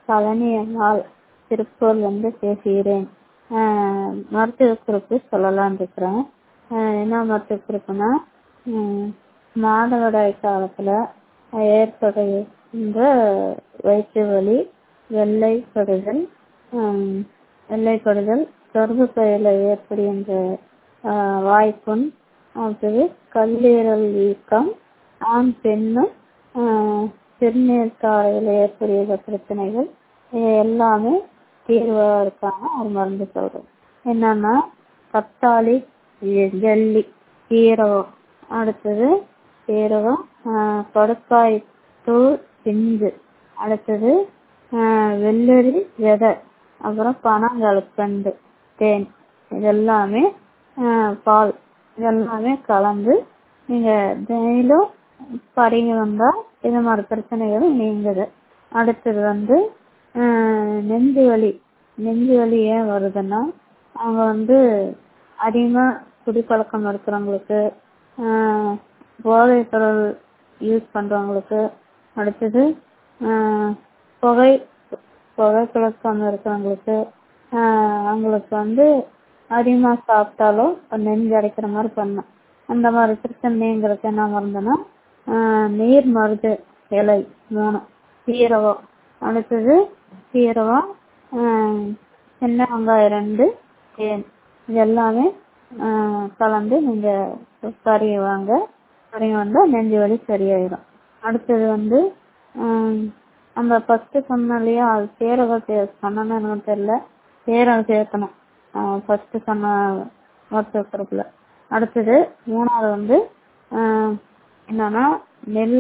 பழனி அம்மாள் திருப்பூர்லேருந்து பேசுகிறேன் மருத்துவ குறிப்பு சொல்லலாம்னு இருக்கிறேன் என்ன மருத்துவ குறிப்புனா மாதவிடாய் காலத்தில் ஏற்படுகின்ற வயிற்று வலி வெள்ளைப்படுதல் வெள்ளைப்படுதல் கர்ப்பப்பையில் ஏற்படுகின்ற வாய்ப்புண் அடுத்தது கல்லீரல் வீக்கம் ஆண் பெண்ணும் சிறுநீர் காலையில் ஏற்படுகிற பிரச்சனைகள் இது எல்லாமே தீர்வதற்கான ஒரு மருந்து சொல்கிறேன் என்னன்னா கத்தாழி ஜல்லி சீரகம் அடுத்தது சீரகம் கடுக்காய் தூள் பிஞ்சு அடுத்தது வெள்ளரி விதை அப்புறம் பனங்கற்கண்டு தேன் இதெல்லாமே பால் இதெல்லாமே கலந்து நீங்கள் டெய்லியும் பருகி வந்தால் இது மாதிரி பிரச்சனைகள் நீங்குது அடுத்தது வந்து நெஞ்சு வலி நெஞ்சு வலி ஏன் வருதுன்னா அவங்க வந்து அதிகமாக குடிப்பழக்கம் இருக்கிறவங்களுக்கு போதைப் பொருள் யூஸ் பண்ணுறவங்களுக்கு அடுத்தது புகை புகைப்பழக்கம் இருக்கிறவங்களுக்கு அவங்களுக்கு வந்து அதிகமாக சாப்பிட்டாலும் நெஞ்சு அடைக்கிற மாதிரி பண்ணும் அந்த மாதிரி பிரச்சனை நீங்கிறதுக்கு என்ன மருந்துன்னா நீர் மருது இலை மூணு சீரகம் அடுத்தது சீரகம் சின்ன வெங்காயம் ரெண்டு தேன் இது எல்லாமே கலந்து நீங்கள் பருகி வாங்க பருகி வந்தால் நெஞ்சு வலி சரியாயிடும் அடுத்தது வந்து நம்ம ஃபஸ்ட்டு சொன்னோம் இல்லையா அது சீரகம் சே சொன்னோன்னு எனக்கு தெரியல சீரகம் சேர்க்கணும் ஃபஸ்ட்டு சொன்ன மருத்துவ குறிப்பில் அடுத்தது மூணாவது வந்து என்னன்னா நெல்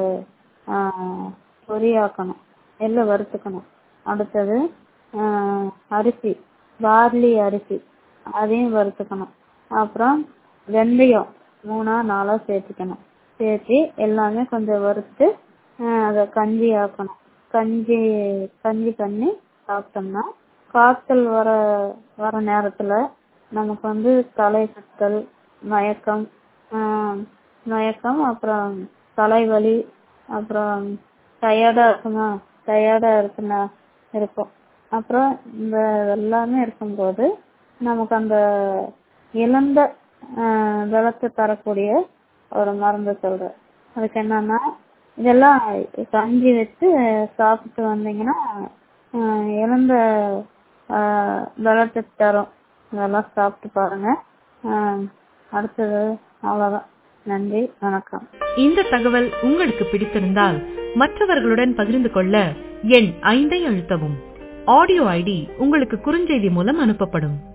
பொரியாக்கணும் நெல்லை வறுத்துக்கணும் அடுத்தது அரிசி பார்லி அரிசி அதையும் வறுத்துக்கணும் அப்புறம் வெந்தயம் மூணா நாலா சேர்த்துக்கணும் சேர்த்து எல்லாமே கொஞ்சம் வறுத்து அதை கஞ்சி ஆக்கணும் கஞ்சி கஞ்சி பண்ணி சாப்பிட்டோம்னா காய்ச்சல் வர வர நேரத்தில் நமக்கு வந்து தலை சுற்றல் மயக்கம் மயக்கம் அப்புறம் தலைவலி அப்புறம் டயர்டாக இருக்குமா டயர்டாக இருக்குன்னா இருக்கும் அப்புறம் இந்த எல்லாமே இருக்கும்போது நமக்கு அந்த இழந்த பலத்தை தரக்கூடிய ஒரு மருந்து சொல்கிறேன் அதுக்கு என்னன்னா இதெல்லாம் கஞ்சி வச்சு சாப்பிட்டு வந்தீங்கன்னா இழந்த பலத்தை தரும் இதெல்லாம் சாப்பிட்டு பாருங்க அடுத்தது அவ்வளோதான் நன்றி வணக்கம் இந்த தகவல் உங்களுக்கு பிடித்திருந்தால் மற்றவர்களுடன் பகிர்ந்து கொள்ள எண் ஐந்தை அழுத்தவும் ஆடியோ ஐடி உங்களுக்கு குறுஞ்செய்தி மூலம் அனுப்பப்படும்